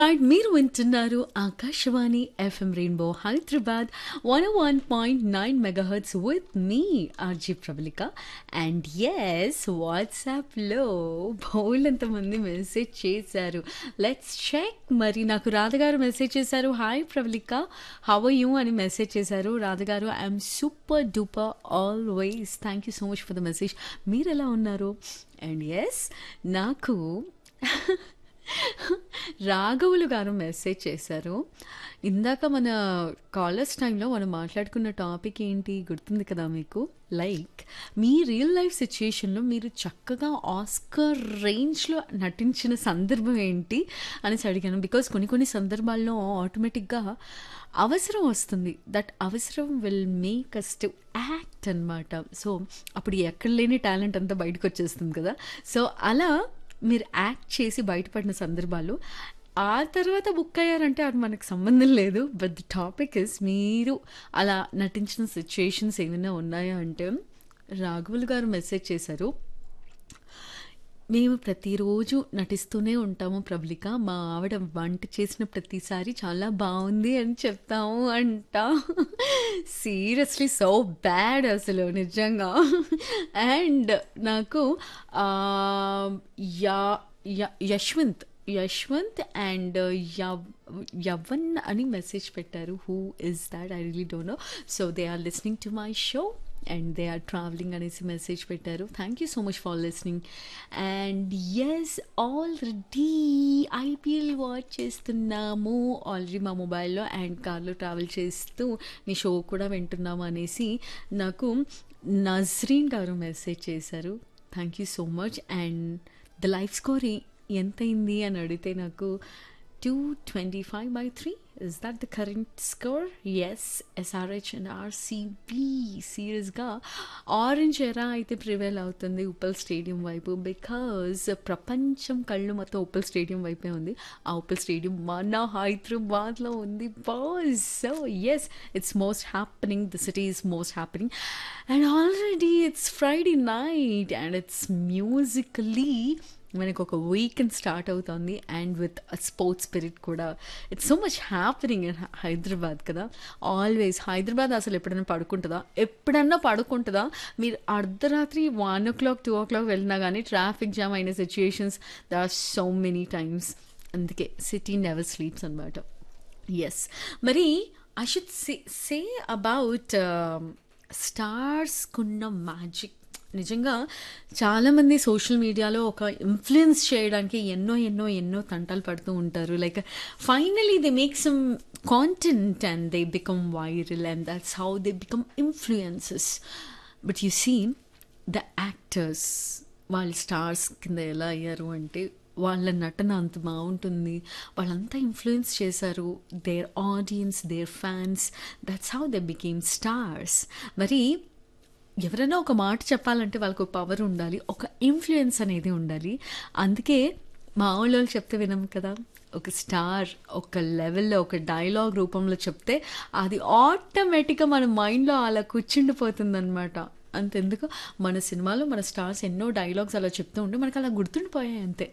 and మీరు వింటున్నారు Akashvani FM rainbow Hyderabad one one point nine megahertz with మీ ఆర్జీ ప్రబలిక అండ్ ఎస్ వాట్సాప్లో బౌల్ మంది మెసేజ్ చేశారు లెట్స్ చెక్ మరి నాకు రాధగారు మెసేజ్ చేశారు హాయ్ ప్రబలిక హవ్ యూ అని మెసేజ్ చేశారు రాధగారు I'm super duper always thank you so much for the message మీరు ఎలా ఉన్నారు అండ్ ఎస్ నాకు రాఘవులు గారు మెసేజ్ చేశారు ఇందాక మన కాలర్స్ టైంలో మనం మాట్లాడుకున్న టాపిక్ ఏంటి గుర్తుంది కదా మీకు లైక్ మీ రియల్ లైఫ్ సిచ్యుయేషన్లో మీరు చక్కగా ఆస్కర్ రేంజ్లో నటించిన సందర్భం ఏంటి అనేసి అడిగాను బికాస్ కొన్ని కొన్ని సందర్భాల్లో ఆటోమేటిక్గా అవసరం వస్తుంది దట్ అవసరం will make us to act అనమాట సో అప్పుడు ఎక్కడ లేని టాలెంట్ అంతా బయటకు వచ్చేస్తుంది కదా సో అలా మీరు యాక్ట్ చేసి బయటపడిన సందర్భాలు ఆ తర్వాత బుక్ అయ్యారంటే అది మనకు సంబంధం లేదు బట్ ది టాపిక్ ఇస్ మీరు అలా నటించిన సిచ్యుయేషన్స్ ఏమైనా ఉన్నాయా అంటే రాఘవులు గారు మెసేజ్ చేశారు మేము ప్రతిరోజు నటిస్తూనే ఉంటాము ప్రబలిక మా ఆవిడ వంట చేసిన ప్రతిసారి చాలా బాగుంది అని చెప్తాము అంట సీరియస్లీ సో బ్యాడ్ అసలు నిజంగా అండ్ నాకు యా యశ్వంత్ యశ్వంత్ అండ్ యవ్ యవన్ అని మెసేజ్ పెట్టారు who is that I really don't know so they are listening to my show and they are travelling అనేసి మెసేజ్ పెట్టారు thank you so much for listening and yes already IPL watch చేస్తున్నాము already మా మొబైల్లో and కార్లో travel చేస్తూ మీ show కూడా వింటున్నాము అనేసి నాకు నజ్రీన్ గారు మెసేజ్ చేశారు thank you so much and the live score ఎంతైంది అని అడిగితే నాకు two twenty five by three is that the current score yes SRH and RCB సీరియస్గా ఆరెంజ్ ఎరా అయితే ప్రివేల్ అవుతుంది ఉప్పల్ స్టేడియం వైపు బికాజ్ ప్రపంచం కళ్ళు మొత్తం ఉప్పల్ స్టేడియం వైపే ఉంది ఆ ఉప్పల్ స్టేడియం మన హైదరాబాద్లో ఉంది boss so yes it's most happening the city is most happening and already it's Friday night and it's musically మనకు ఒక వీకెండ్ స్టార్ట్ అవుతుంది అండ్ విత్ స్పోర్ట్స్ స్పిరిట్ కూడా it's so much happening in Hyderabad కదా always Hyderabad అసలు ఎప్పుడైనా పడుకుంటుందా ఎప్పుడన్నా పడుకుంటుందా మీరు అర్ధరాత్రి one o'clock two o'clock వెళ్ళినా కానీ ట్రాఫిక్ జామ్ అయిన situations there are so many times అందుకే సిటీ నెవర్ స్లీప్స్ అనమాట ఎస్ మరి I should say say about స్టార్స్కున్న మ్యాజిక్ నిజంగా చాలామంది సోషల్ మీడియాలో ఒక ఇన్ఫ్లుయెన్స్ చేయడానికి ఎన్నో ఎన్నో ఎన్నో తంటాలు పడుతూ ఉంటారు like finally they make some content and they become viral and that's how they become influencers but you see the actors వాళ్ళ స్టార్స్ కింద ఎలా అయ్యారు అంటే వాళ్ళ నటన అంత బాగుంటుంది వాళ్ళంతా ఇన్ఫ్లుయెన్స్ చేశారు their audience their fans that's how they became stars మరి ఎవరైనా ఒక మాట చెప్పాలంటే వాళ్ళకు పవర్ ఉండాలి ఒక ఇన్ఫ్లుయెన్స్ అనేది ఉండాలి అందుకే మా ఊళ్ళో చెప్తే వినం కదా ఒక స్టార్ ఒక లెవెల్లో ఒక డైలాగ్ రూపంలో చెప్తే అది ఆటోమేటిక్గా మన మైండ్లో అలా కూర్చుండిపోతుంది అనమాట అంతెందుకు మన సినిమాలో మన స్టార్స్ ఎన్నో డైలాగ్స్ అలా చెప్తూ ఉంటే మనకు అలా గుర్తుండిపోయాయి అంతే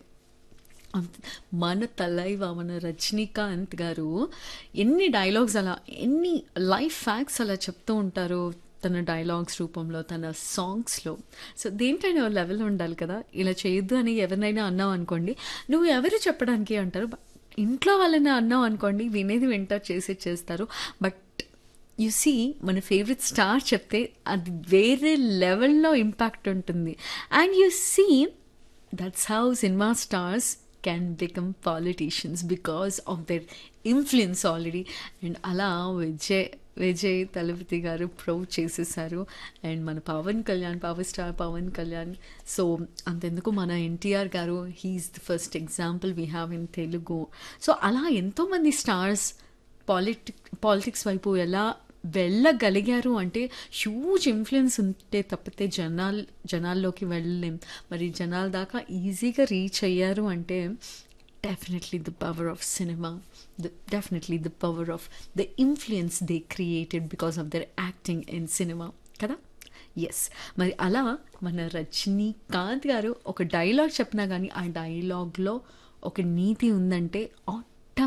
మన తలైవ మన రజనీకాంత్ గారు ఎన్ని డైలాగ్స్ అలా ఎన్ని లైఫ్ ఫ్యాక్ట్స్ అలా చెప్తూ ఉంటారు తన డైలాగ్స్ రూపంలో తన సాంగ్స్లో సో దేంటైనా లెవెల్ ఉండాలి కదా ఇలా చేయొద్దు అని ఎవరినైనా అన్నావు అనుకోండి నువ్వు ఎవరు చెప్పడానికి అంటారు ఇంట్లో వాళ్ళని అన్నావు అనుకోండి వినేది వింటారు చేసి చేస్తారు బట్ యు సీ మన ఫేవరెట్ స్టార్ చెప్తే అది వేరే లెవెల్లో ఇంపాక్ట్ ఉంటుంది and you see that's how cinema stars can become politicians because of their influence already and అలా విజయ్ విజయ్ తలపతి గారు ప్రూవ్ చేసేసారు అండ్ మన Pawan Kalyan power star Pawan Kalyan so అంతెందుకు మన ఎన్టీఆర్ గారు he's the first example we have in Telugu so అలా ఎంతోమంది స్టార్స్ పాలిటిక్ పాలిటిక్స్ వైపు ఎలా వెళ్ళగలిగారు అంటే హ్యూజ్ ఇన్ఫ్లుయెన్స్ ఉంటే తప్పితే జనాల్ జనాల్లోకి వెళ్ళలేం మరి జనాల దాకా ఈజీగా రీచ్ అయ్యారు అంటే definitely the power of cinema the, definitely the power of the influence they created because of their acting in cinema కదా ఎస్ మరి అలా మన రజనీకాంత్ గారు ఒక డైలాగ్ చెప్పినా కానీ ఆ డైలాగ్లో ఒక నీతి ఉందంటే